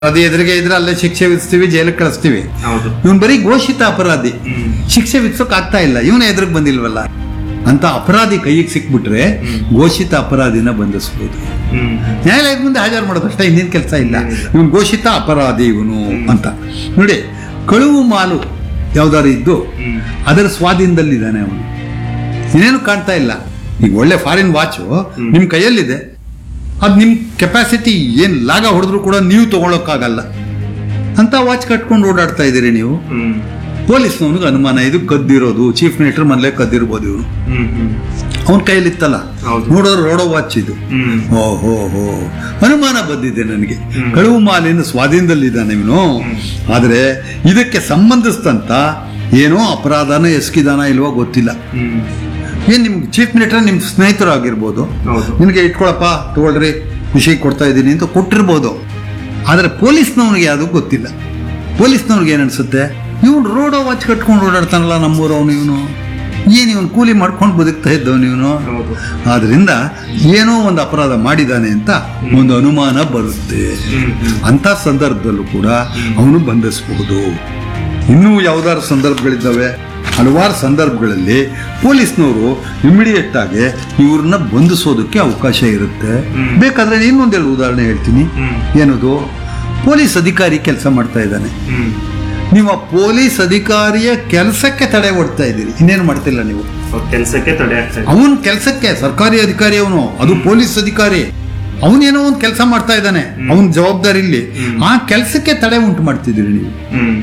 ಅದೇ ಎದುರಿಗೆ ಇದ್ರೆ ಅಲ್ಲೇ ಶಿಕ್ಷೆ ವಿಧಿಸ್ತೀವಿ ಜೈಲಿಗೆ ಕಳಿಸ್ತೀವಿ ಹೌದು ಇವನ್ ಬರೀ ಘೋಷಿತ ಅಪರಾಧಿ ಹ್ಮ್. ಶಿಕ್ಷೆ ವಿಧಿಸೋಕ್ ಆಗ್ತಾ ಇಲ್ಲ ಇವನ ಎದುರಿಗೆ ಬಂದಿಲ್ವಲ್ಲ ಅಂತ ಅಪರಾಧಿ ಕೈಗೆ ಸಿಕ್ಬಿಟ್ರೆ ಘೋಷಿತ ಅಪರಾಧಿನ ಬಂಧಿಸ್ಬೋದು ಹ್ಮ್ ನ್ಯಾಯಾಲಯದ ಮುಂದೆ ಹಾಜರು ಮಾಡೋದು ಅಷ್ಟೇ ಇನ್ನೇನ್ ಕೆಲಸ ಇಲ್ಲ ಇವನು ಘೋಷಿತ ಅಪರಾಧಿ ಇವನು ಅಂತ ನೋಡಿ ಕಳುವು ಮಾಲು ಯಾವ್ದಾರು ಇದ್ದು ಹ್ಮ್ ಅದರ ಸ್ವಾಧೀನದಲ್ಲಿದ್ದಾನೆ ಅವನು ಇನ್ನೇನು ಕಾಣ್ತಾ ಇಲ್ಲ ಈಗ ಒಳ್ಳೆ ಫಾರಿನ್ ವಾಚು ನಿಮ್ ಕೈಯಲ್ಲಿದೆ ಅದ್ ನಿಮ್ ಕೆಪಾಸಿಟಿ ಏನ್ ಲಾಗ ಹೊಡೆದ್ರು ಕೂಡ ನೀವು ತಗೊಳಕ್ಕಾಗಲ್ಲ ಅಂತ ವಾಚ್ ಕಟ್ಕೊಂಡು ಓಡಾಡ್ತಾ ಇದ್ದೀರಿ ನೀವು ಹ್ಮ್ ಪೊಲೀಸ್ನವನಿಗೆ ಅನುಮಾನ ಇದು ಕದ್ದಿರೋದು ಚೀಫ್ ಮಿನಿಸ್ಟರ್ ಮನೇಲೆ ಕದ್ದಿರ್ಬೋದು ಇವನು ಹ್ಮ್ ಹ್ಮ್ ಅವನ ಕೈಯಲ್ಲಿತ್ತಲ್ಲ ಹೌದು. ನೋಡೋರು ರೋಡೋ ವಾಚ್ ಇದು ಹ್ಮ್ ಓಹೋ ಹೋ ಅನುಮಾನ ಬಂದಿದೆ ನನಗೆ ಹ್ಮ್. ಕಳುವು ಮಾಲಿನ ಸ್ವಾಧೀನದಲ್ಲಿದ್ದಾನೆ ಇವನು ಆದ್ರೆ ಇದಕ್ಕೆ ಸಂಬಂಧಿಸಿದಂತ ಏನೋ ಅಪರಾಧನ ಎಸಗಿದಾನ ಇಲ್ವೋ ಗೊತ್ತಿಲ್ಲ ಹ್ಮ್ ಏನ್ ನಿಮ್ ಚೀಫ್ ಮಿನಿಸ್ಟರ್ ನಿಮ್ ಸ್ನೇಹಿತರು ಆಗಿರ್ಬೋದು ಹೌದು ನಿನಗೆ ಇಟ್ಕೊಳಪ್ಪ ತಗೊಳ್ರಿ ಖುಷಿ ಕೊಡ್ತಾ ಇದ್ದೀನಿ ಅಂತ ಕೊಟ್ಟಿರ್ಬೋದು ಆದ್ರೆ ಪೊಲೀಸ್ನವನಿಗೆ ಅದು ಗೊತ್ತಿಲ್ಲ ಪೊಲೀಸ್ನವ್ರಿಗೆ ಏನ್ ಅನ್ಸುತ್ತೆ ಇವನು ರೋಡೋ ವಾಚ್ ಕಟ್ಕೊಂಡು ಓಡಾಡ್ತಾನಲ್ಲ ನಮ್ಮೂರವನು ಇವನು ಏನ್ ಇವನು ಕೂಲಿ ಮಾಡ್ಕೊಂಡು ಬದುಕ್ತಾ ಇದ್ದವನು ಇವನು ಹೌದು ಆದ್ರಿಂದ ಏನೋ ಒಂದು ಅಪರಾಧ ಮಾಡಿದಾನೆ ಅಂತ ಒಂದು ಅನುಮಾನ ಬರುತ್ತೆ ಹ್ಮ್ ಹ್ಮ್ ಅಂತ ಸಂದರ್ಭದಲ್ಲೂ ಕೂಡ ಅವನು ಬಂಧಿಸಬಹುದು ಇನ್ನೂ ಯಾವ್ದಾದ್ರು ಸಂದರ್ಭಗಳಿದ್ದಾವೆ ಹಲವಾರು ಸಂದರ್ಭಗಳಲ್ಲಿ ಪೊಲೀಸ್ನವರು ಇಮಿಡಿಯೇಟ್ ಆಗಿ ಇವ್ರನ್ನ ಬಂಧಿಸೋದಕ್ಕೆ ಅವಕಾಶ ಇರುತ್ತೆ ಹ್ಮ್. ಬೇಕಾದ್ರೆ ಇನ್ನೊಂದೆರಡು ಉದಾಹರಣೆ ಹೇಳ್ತೀನಿ ಹ್ಮ್ ಏನದು ಪೊಲೀಸ್ ಅಧಿಕಾರಿ ಕೆಲಸ ಮಾಡ್ತಾ ಇದ್ದಾನೆ ಹ್ಮ್ ನೀವು ಆ ಪೊಲೀಸ್ ಅಧಿಕಾರಿಯ ಕೆಲಸಕ್ಕೆ ತಡೆ ಒಡ್ತಾ ಇದ್ದೀರಿ ಇನ್ನೇನು ಮಾಡ್ತಿಲ್ಲ ನೀವು ಅವ್ರ ಕೆಲ್ಸಕ್ಕೆ ತಡೆ ಆಗ್ತಾ ಇದೆ ಅವನ್ ಕೆಲಸಕ್ಕೆ ಸರ್ಕಾರಿ ಅಧಿಕಾರಿ ಅವನು ಅದು ಪೊಲೀಸ್ ಅಧಿಕಾರಿ ಅವನೇನೋ ಒಂದು ಕೆಲಸ ಮಾಡ್ತಾ ಇದ್ದಾನೆ ಅವನ ಜವಾಬ್ದಾರಿ ಇಲ್ಲಿ ಆ ಕೆಲಸಕ್ಕೆ ತಡೆ ಉಂಟು ಮಾಡ್ತಿದ್ದೀರಿ ನೀವು ಹ್ಮ್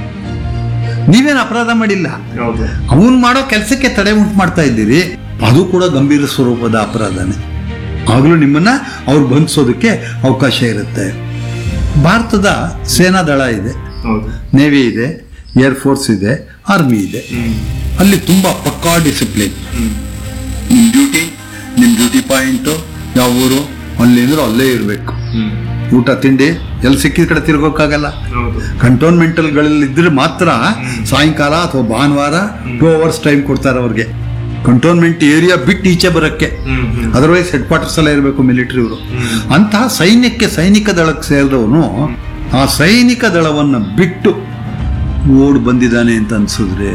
ನೀವೇನು ಅಪರಾಧ ಮಾಡಿಲ್ಲ ಹೌದು ಅವನ್ ಮಾಡೋ ಕೆಲಸಕ್ಕೆ ತಡೆ ಉಂಟು ಮಾಡ್ತಾ ಇದ್ದೀರಿ ಅದು ಕೂಡ ಗಂಭೀರ ಸ್ವರೂಪದ ಅಪರಾಧನೇ ಆಗಲೂ ನಿಮ್ಮನ್ನ ಅವ್ರು ಬಂಧಿಸೋದಕ್ಕೆ ಅವಕಾಶ ಇರುತ್ತೆ ಭಾರತದ ಸೇನಾ ದಳ ಇದೆ ಹೌದು ನೇವಿ ಇದೆ ಏರ್ ಫೋರ್ಸ್ ಇದೆ ಆರ್ಮಿ ಇದೆ ಹ್ಮ್ ಅಲ್ಲಿ ತುಂಬಾ ಪಕ್ಕಾ ಡಿಸಿಪ್ಲಿನ್ ಹ್ಮ್ ನಿಮ್ ಡ್ಯೂಟಿ ನಿಮ್ ಡ್ಯೂಟಿ ಪಾಯಿಂಟ್ ಯಾವ ಊರು ಅಲ್ಲಿ ಅಂದ್ರೆ ಅಲ್ಲೇ ಇರಬೇಕು ಹ್ಮ್ ಊಟ ತಿಂಡಿ ಎಲ್ಲಿ ಸಿಕ್ಕಿದ ಕಡೆ ತಿರ್ಗೋಕ್ಕಾಗಲ್ಲ ಹೌದು ಕಂಟೋನ್ಮೆಂಟಲ್ಗಳಲ್ಲಿ ಇದ್ರೆ ಮಾತ್ರ ಸಾಯಂಕಾಲ ಅಥವಾ ಭಾನುವಾರ ಟೂ ಅವರ್ಸ್ ಟೈಮ್ ಕೊಡ್ತಾರೆ ಅವ್ರಿಗೆ ಕಂಟೋನ್ಮೆಂಟ್ ಏರಿಯಾ ಬಿಟ್ಟು ಈಚೆ ಬರಕ್ಕೆ hmm hmm otherwise headquarters ಎಲ್ಲ ಇರಬೇಕು ಮಿಲಿಟರಿ ಅವರು ಹ್ಮ್. ಅಂತಹ ಸೈನ್ಯಕ್ಕೆ ಸೈನಿಕ ದಳಕ್ಕೆ ಸೇರಿದವನು ಆ ಸೈನಿಕ ದಳವನ್ನ ಬಿಟ್ಟು ಓಡ್ ಬಂದಿದ್ದಾನೆ ಅಂತ ಅನ್ಸಿದ್ರೆ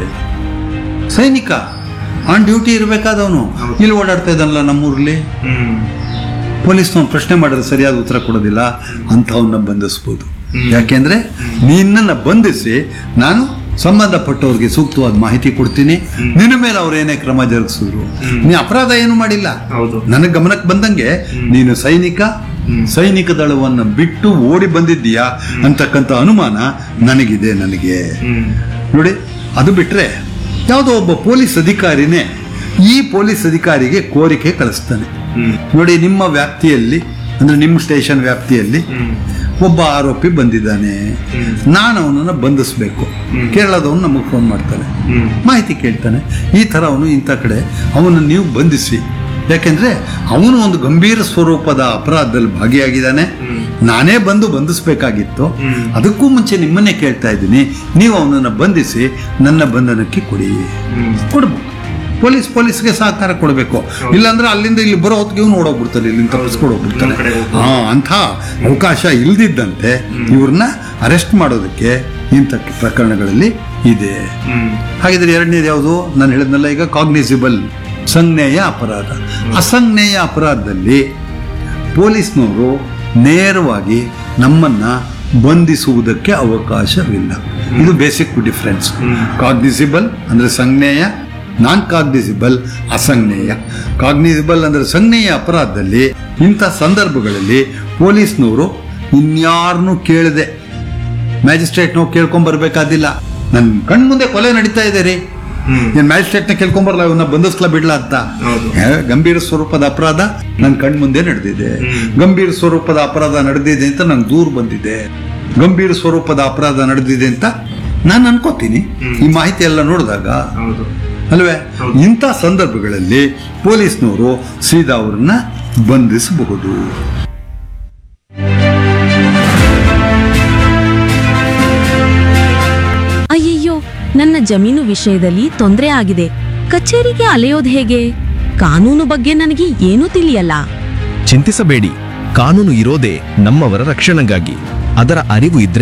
ಸೈನಿಕ ಆನ್ ಡ್ಯೂಟಿ ಇರಬೇಕಾದವನು ಇಲ್ಲಿ ಓಡಾಡ್ತಾ ಇದ್ದಾನಲ್ಲ ನಮ್ಮೂರಲ್ಲಿ ಹ್ಮ್ ಪೊಲೀಸ್ನವ್ನು ಪ್ರಶ್ನೆ ಮಾಡಿದ್ರೆ ಸರಿಯಾದ ಉತ್ತರ ಕೊಡೋದಿಲ್ಲ ಅಂಥವನ್ನ ಬಂಧಿಸ್ಬೋದು ಹ್ಮ್. ಯಾಕೆಂದ್ರೆ ನಿನ್ನನ್ನ ಬಂಧಿಸಿ ನಾನು ಸಂಬಂಧಪಟ್ಟವ್ರಿಗೆ ಸೂಕ್ತವಾದ ಮಾಹಿತಿ ಕೊಡ್ತೀನಿ ನಿನ್ನ ಮೇಲೆ ಅವ್ರು ಏನೇ ಕ್ರಮ ಜರುಗಿಸಿದ್ರು ಹ್ಮ್. ನೀ ಅಪರಾಧ ಏನು ಮಾಡಿಲ್ಲ ಹೌದು ನನಗೆ ಗಮನಕ್ಕೆ ಬಂದಂಗೆ ನೀನು ಸೈನಿಕ ಹ್ಮ್. ಸೈನಿಕ ದಳವನ್ನ ಬಿಟ್ಟು ಓಡಿ ಬಂದಿದ್ದೀಯಾ ಅಂತಕ್ಕಂಥ ಅನುಮಾನ ನನಗಿದೆ ನನಗೆ ಹ್ಮ್ ನೋಡಿ ಅದು ಬಿಟ್ರೆ ಯಾವುದೋ ಒಬ್ಬ ಪೊಲೀಸ್ ಅಧಿಕಾರಿನೇ ಈ ಪೊಲೀಸ್ ಅಧಿಕಾರಿಗೆ ಕೋರಿಕೆ ಕಳಿಸ್ತಾನೆ ಹ್ಮ್ ನೋಡಿ ನಿಮ್ಮ ವ್ಯಾಪ್ತಿಯಲ್ಲಿ ಅಂದ್ರೆ ನಿಮ್ಮ ಸ್ಟೇಷನ್ ವ್ಯಾಪ್ತಿಯಲ್ಲಿ ಹ್ಮ್ ಒಬ್ಬ ಆರೋಪಿ ಬಂದಿದ್ದಾನೆ ಹ್ಮ್. ನಾನು ಅವನನ್ನ ಬಂಧಿಸ್ಬೇಕು ಹ್ಮ್. ಕೇರಳದವನು ನಮಗೆ ಫೋನ್ ಮಾಡ್ತಾನೆ ಹ್ಮ್ ಮಾಹಿತಿ ಕೇಳ್ತಾನೆ ಈ ತರ ಅವನು ಇಂಥ ಕಡೆ ಅವನು ನೀವು ಬಂಧಿಸಿ ಯಾಕೆಂದ್ರೆ ಅವನು ಒಂದು ಗಂಭೀರ ಸ್ವರೂಪದ ಅಪರಾಧದಲ್ಲಿ ಭಾಗಿಯಾಗಿದ್ದಾನೆ ಹ್ಮ್. ನಾನೇ ಬಂದು ಬಂಧಿಸ್ಬೇಕಾಗಿತ್ತು ಹ್ಮ್. ಅದಕ್ಕೂ ಮುಂಚೆ ನಿಮ್ಮನ್ನೇ ಕೇಳ್ತಾ ಇದ್ದೀನಿ ನೀವು ಅವನನ್ನ ಬಂಧಿಸಿ ನನ್ನ ಬಂಧನಕ್ಕೆ ಕೊಡಿ ಹ್ಮ್ ಕೊಡ್ಬೇಕು ಪೊಲೀಸ್ ಪೊಲೀಸ್ಗೆ ಸಹಕಾರ ಕೊಡಬೇಕು ಇಲ್ಲಾಂದ್ರೆ ಅಲ್ಲಿಂದ ಇಲ್ಲಿ ಬರೋ ಹೊತ್ತಿಗೆ ಇವ್ನು ಓಡೋಗ್ಬಿಡ್ತಾನೆ ಇಲ್ಲಿಂದ ತಪ್ಪಿಸ್ಕೊಂಡು ಹೋಗ್ಬಿಡ್ತಾನೆ ಇನ್ನೊಂದ್ ಕಡೆ ಹೋಗ್ಬೋದು. ಹಾ ಅಂಥ ಅವಕಾಶ ಇಲ್ದಿದ್ದಂತೆ ಇವ್ರನ್ನ ಅರೆಸ್ಟ್ ಮಾಡೋದಕ್ಕೆ ಇಂಥ ಪ್ರಕರಣಗಳಲ್ಲಿ ಇದೆ ಹ್ಮ್ ಹಾಗಿದ್ರೆ ಎರಡನೇದು ಯಾವುದು ನಾನು ಹೇಳಿದ್ನಲ್ಲ ಈಗ ಕಾಗ್ನಿಸಿಬಲ್ ಸಂಜ್ಞೇಯ ಅಪರಾಧ ಅಸಂಜ್ಞೇಯ ಅಪರಾಧದಲ್ಲಿ ಪೊಲೀಸ್ನವರು ನೇರವಾಗಿ ನಮ್ಮನ್ನ ಬಂಧಿಸುವುದಕ್ಕೆ ಅವಕಾಶವಿಲ್ಲ ಇದು ಬೇಸಿಕ್ ಡಿಫ್ರೆನ್ಸ್ ಹ್ಮ್. ಕಾಗ್ನಿಸಿಬಲ್ ಅಂದ್ರೆ ಸಂಜ್ಞೇಯ ನಾನ್ ಕಾಗ್ನಿಸಿಬಲ್ ಅಸಂಜ್ಞೇಯ ಕಾಗ್ನಿಸಿಬಲ್ ಅಂದ್ರೆ ಸಂಜ್ಞೇಯ ಅಪರಾಧದಲ್ಲಿ ಇಂಥ ಸಂದರ್ಭಗಳಲ್ಲಿ ಪೊಲೀಸ್ನವರು ಇನ್ಯಾರನ್ನೂ ಕೇಳದೆ ಮ್ಯಾಜಿಸ್ಟ್ರೇಟ್ ನಾವು ಕೇಳ್ಕೊಂಡ್ ಬರ್ಬೇಕಾದಿಲ್ಲ ನನ್ ಕಣ್ ಮುಂದೆ ಕೊಲೆ ನಡೀತಾ ಇದೆ ರೀ ಹ್ಮ್ ಏನ್ ಮ್ಯಾಜಿಸ್ಟ್ರೇಟ್ ನ ಕೇಳ್ಕೊಂಬರಲ್ಲ ಇವನ್ನ ಬಂಧಿಸ್ಲಾ ಬಿಡ್ಲಾ ಅಂತ ಹೌದು. ಏ, ಗಂಭೀರ ಸ್ವರೂಪದ ಅಪರಾಧ ನನ್ ಕಣ್ ಮುಂದೆ ನಡೆದಿದೆ ಹ್ಮ್. ಗಂಭೀರ ಸ್ವರೂಪದ ಅಪರಾಧ ನಡೆದಿದೆ ಅಂತ ನಂಗೆ ದೂರ ಬಂದಿದೆ ಗಂಭೀರ ಸ್ವರೂಪದ ಅಪರಾಧ ನಡೆದಿದೆ ಅಂತ ನಾನು ಅನ್ಕೋತೀನಿ ಹ್ಮ್. ಈ ಮಾಹಿತಿ ಎಲ್ಲ ನೋಡಿದಾಗ ಹೌದು ಅಲ್ವೇ ಹೌದು. ಇಂಥ ಸಂದರ್ಭಗಳಲ್ಲಿ ಪೊಲೀಸ್ನವರು ಸೀದಾ ಅವ್ರನ್ನ ಬಂಧಿಸಬಹುದು ಅಯ್ಯಯ್ಯೋ ನನ್ನ ಜಮೀನು ವಿಷಯದಲ್ಲಿ ತೊಂದರೆ ಆಗಿದೆ ಕಚೇರಿಗೆ ಅಲೆಯೋದು ಹೇಗೆ ಕಾನೂನು ಬಗ್ಗೆ ನನಗೆ ಏನೂ ತಿಳಿಯಲ್ಲ ಚಿಂತಿಸಬೇಡಿ ಕಾನೂನು ಇರೋದೇ ನಮ್ಮವರ ರಕ್ಷಣೆಗಾಗಿ ಅದರ ಅರಿವು ಇದ್ರೆ